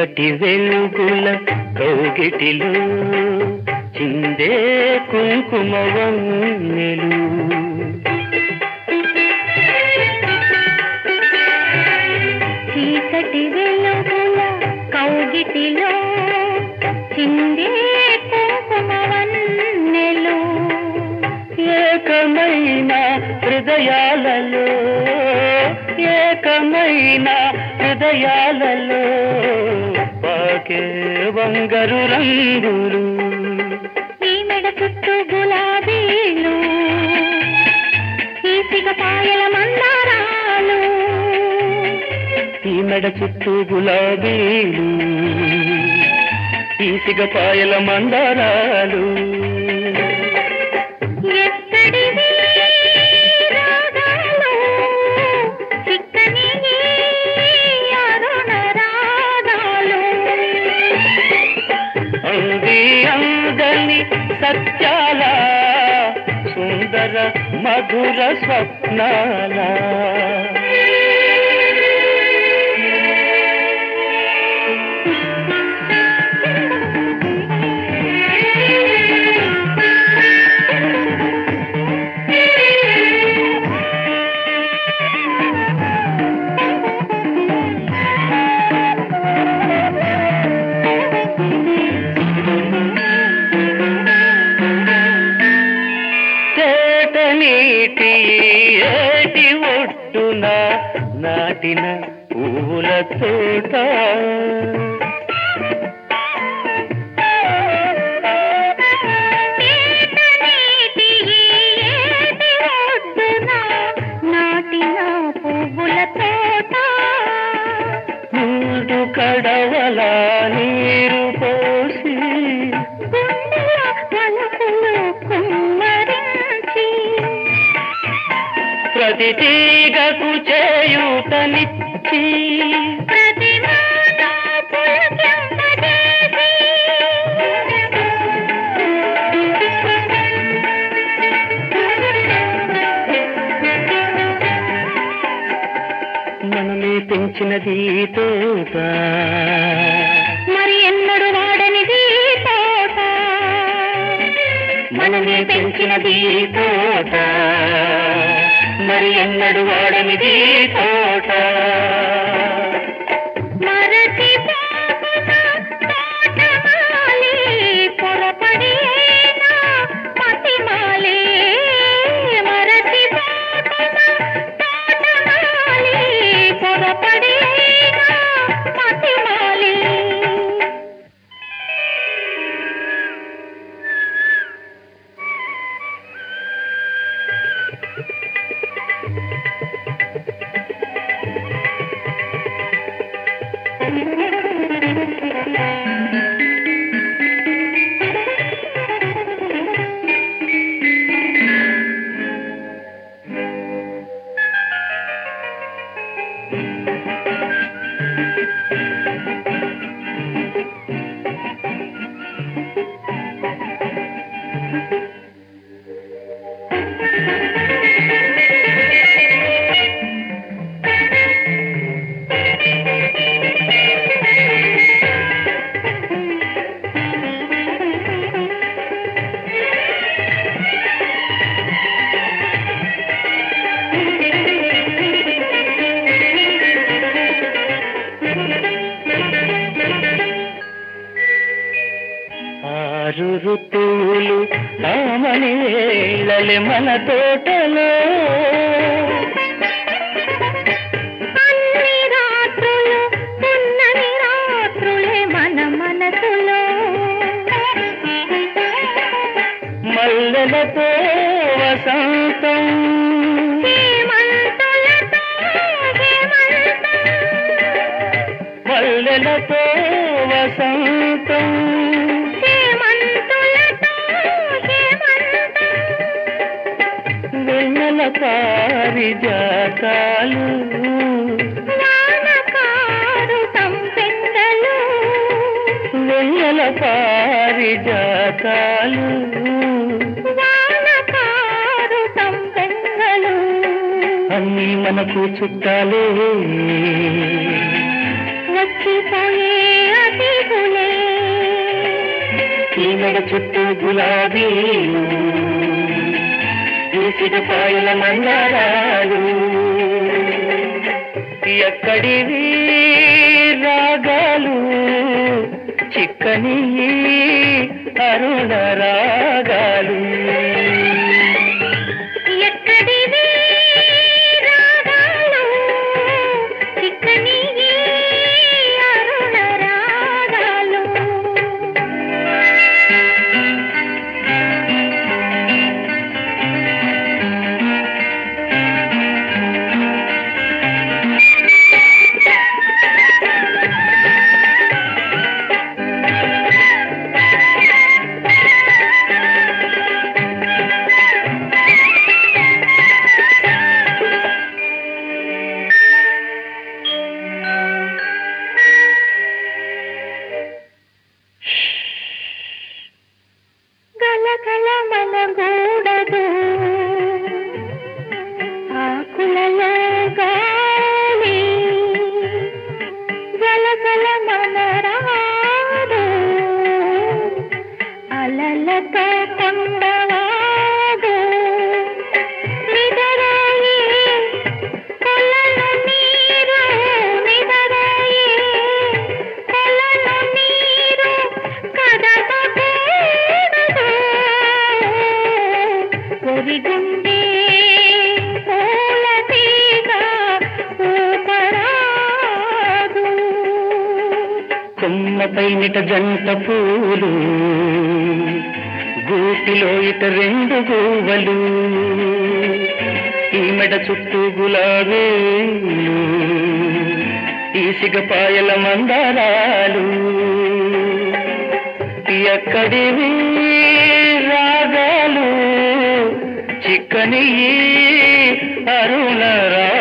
చీకటి వెలుగుల కౌగిటిలో చిందే కుంకుమ వన్నెలు చీకటి వెలుగుల కౌగిటిలో చిందే కుంకుమవన్నెలు ఏకమైన హృదయాలలో ఏకమైన హృదయాలలో పాకే వంగరు రంగులు ఈ మెడ చుట్టూ గులాబీలు ఈ సిగపాయల మందారాలు ఈ మెడ చుట్టూ గులాబీలు ఈ సిగపాయల మందారాలు ఎక్కడివి రాగాలు చిక్కని ఈ అరుణ రాగాలు అంది అందని సత్యాల సుందర మధుర స్వప్నాల తేట నీటి ఏటి ఒట్టున నాటిన పూల తోట నీటి ఏటి ఒడ్డున నాటిన పువ్వుల తోట మూడు కడవల నీరు పోసి గుండెల వలపులు కుమ్మరించి ప్రతి తీగకు చేయూతనిచ్చి ప్రతి మాట పులకింపజేసి మనమే పెంచినది ఈ తోట మరి ఎన్నడు వాడనిది తోట మనమే పెంచినది ఈ తోట మరి ఎన్నడు వాడనిది ఈ తోట మరచి పోకున తోటమాలి పొరపడి అయినా పతిమాలి మరచి పోకున తోటమాలి పొరపడి అయినా పతిమాలి ఆరు ఋతువులు ఆమని వేళలే మన తోటలో అన్ని రాత్రులు ఉన్నని రాత్రులే మన మనసులో మల్లెలతో వసంతం హేమంతులతో హేమంతం మల్లెలతో వసంతం హేమంతులతో హేమంతం వెన్నెల పారిజాతాలు వానకారు సంపెంగలు వెన్నెల పారిజాతాలు వానకారు సంపెంగలు అన్నీ మనకు చుట్టాలే వచ్చిపోయే మెడ చుట్టూ గులాబీలు ఈసిగ పాయల మందారాలు ఎక్కడివి రాగాలు చిక్కని అరుణ రాగాలు ఎక్కడివి రాగాలు చిక్కని అరుణ రాగాలు గలగల మనగూడదు ఆకులలో గాలి గలగల మనరాదు అలలతో కొండవాగు నిదరాయి కొలను నీరు నిదరాయి కొలను నీరు కదపకూడదు ఒరిగుండే పూల తీగ ఊపరాదు కొమ్మపై నిట జంట పూలు గూటిలో ఇట రెండు గూవలు ఈ మెడ చుట్టూ గులాబీలు ఈసిగ పాయల మందారాలు ఎక్కడివి రాగాలు చిక్కని అరుణ రా